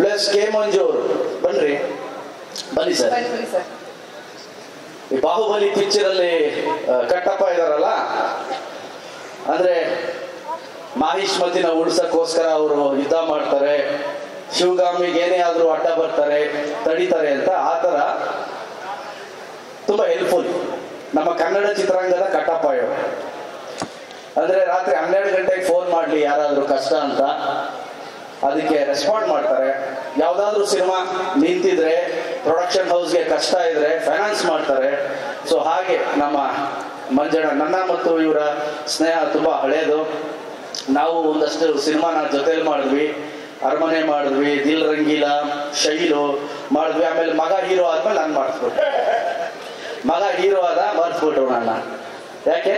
plus K ಮಂಜು ಅವರು ಬನ್ರಿ ಬನ್ನಿ ಸರ್ ಬನ್ನಿ ಬನ್ನಿ ಸರ್ ಈ ಬಾಹುಬಲಿ ಪಿಕ್ಚರ್ ಅಲ್ಲಿ ಆ, ಕಟ್ಟಪ್ಪ ಇದಾರಲ್ಲ ಅಂದ್ರೆ ಮಾಹಿಷ್ಮತಿನ ಉಳಿಸಕ್ಕೋಸ್ಕರ ಅವರು ಯುದ್ಧ ಮಾಡ್ತಾರೆ ಶಿವಗಾಮಿಗೆ ಏನೇ ಆದ್ರೂ ಅಡ್ಡ ಬರ್ತಾರೆ ತಡಿತಾರೆ ಅಂತ ಆ ತರ ತುಂಬಾ ಹೆಲ್ಪ್ಫುಲ್ ನಮ್ಮ ಕನ್ನಡ ಚಿತ್ರರಂಗದ ಕಟ್ಟಪ್ಪ ಇವರು ಅಂದ್ರೆ ರಾತ್ರಿ ಹನ್ನೆರಡು ಗಂಟೆಗೆ ಫೋನ್ ಮಾಡ್ಲಿ ಯಾರಾದ್ರೂ ಕಷ್ಟ ಅಂತ ಅದಕ್ಕೆ ರೆಸ್ಪಾಂಡ್ ಮಾಡ್ತಾರೆ ಯಾವ್ದಾದ್ರು ಸಿನಿಮಾ ನಿಂತಿದ್ರೆ ಪ್ರೊಡಕ್ಷನ್ ಹೌಸ್ಗೆ ಕಷ್ಟ ಇದ್ರೆ ಫೈನಾನ್ಸ್ ಮಾಡ್ತಾರೆ ಸೊ ಹಾಗೆ ನಮ್ಮ ಮಂಜಣ್ಣ ನನ್ನ ಮತ್ತು ಇವರ ಸ್ನೇಹ ತುಂಬಾ ಹಳೇದು ನಾವು ಒಂದಷ್ಟು ಸಿನಿಮಾನ ಜೊತೆಲಿ ಮಾಡಿದ್ವಿ ಅರಮನೆ ಮಾಡಿದ್ವಿ ದಿಲ್ ರಂಗೀಲ ಶೈಲು ಮಾಡಿದ್ವಿ ಆಮೇಲೆ ಮಗ ಹೀರೋ ಆದ್ಮೇಲೆ ನಾನು ಮಾಡಿಸ್ಬಿಟ್ಟೆ ಮಗ ಹೀರೋ ಆದ ಮರ್ತ್ಬಿಟ್ರು ನನ್ನ ಯಾಕೆ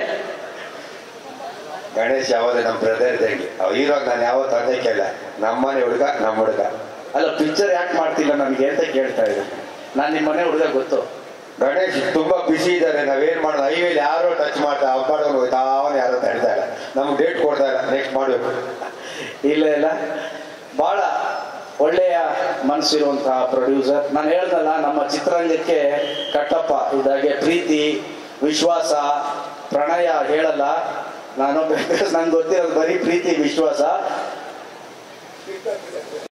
ಗಣೇಶ್ ಯಾವಾಗ ನಮ್ಮ ಬ್ರದರ್ ಇದ್ದಂಗೆ ಅವ್ ಹೀರೋ ನಾನು ಯಾವತ್ತು ಅದೇ ಕೇಳ ನಮ್ಮನೆ ಹುಡುಗ ನಮ್ಮ ಹುಡುಗ ಅಲ್ಲ ಪಿಕ್ಚರ್ ಯಾಕೆ ಮಾಡ್ತಿಲ್ಲ ನನಗೆ ಅಂತ ಕೇಳ್ತಾ ಇದ್ದೆ ನಾನು ನಿಮ್ಮ ಮನೆ ಹುಡುಗ ಗೊತ್ತು ಗಣೇಶ್ ತುಂಬಾ ಬಿಸಿ ಇದ್ದಾರೆ ನಾವೇನ್ ಮಾಡೋದು ಹೈವೇಲಿ ಯಾರೋ ಟಚ್ ಮಾಡ್ತಾ ಅಪ್ಪಾಡೋನು ಹೋಯ್ತಾವನ್ ಯಾರೋ ತಡ್ತಾ ಇಲ್ಲ ನಮ್ಗೆ ಡೇಟ್ ಕೊಡ್ತಾ ಇಲ್ಲ ನೆಕ್ಸ್ಟ್ ಮಾಡ್ಬೇಕು ಇಲ್ಲ ಇಲ್ಲ ಬಹಳ ಒಳ್ಳೆಯ ಮನಸ್ಸಿರುವಂತಹ ಪ್ರೊಡ್ಯೂಸರ್ ನಾನು ಹೇಳ್ದಲ್ಲ ನಮ್ಮ ಚಿತ್ರರಂಗಕ್ಕೆ ಕಟ್ಟಪ್ಪ ಇದಾಗೆ ಪ್ರೀತಿ ವಿಶ್ವಾಸ ಪ್ರಣಯ ಹೇಳಲ್ಲ ನಾನು ನಂಗೆ ಗೊತ್ತಿರೋದು ಬರೀ ಪ್ರೀತಿ ವಿಶ್ವಾಸ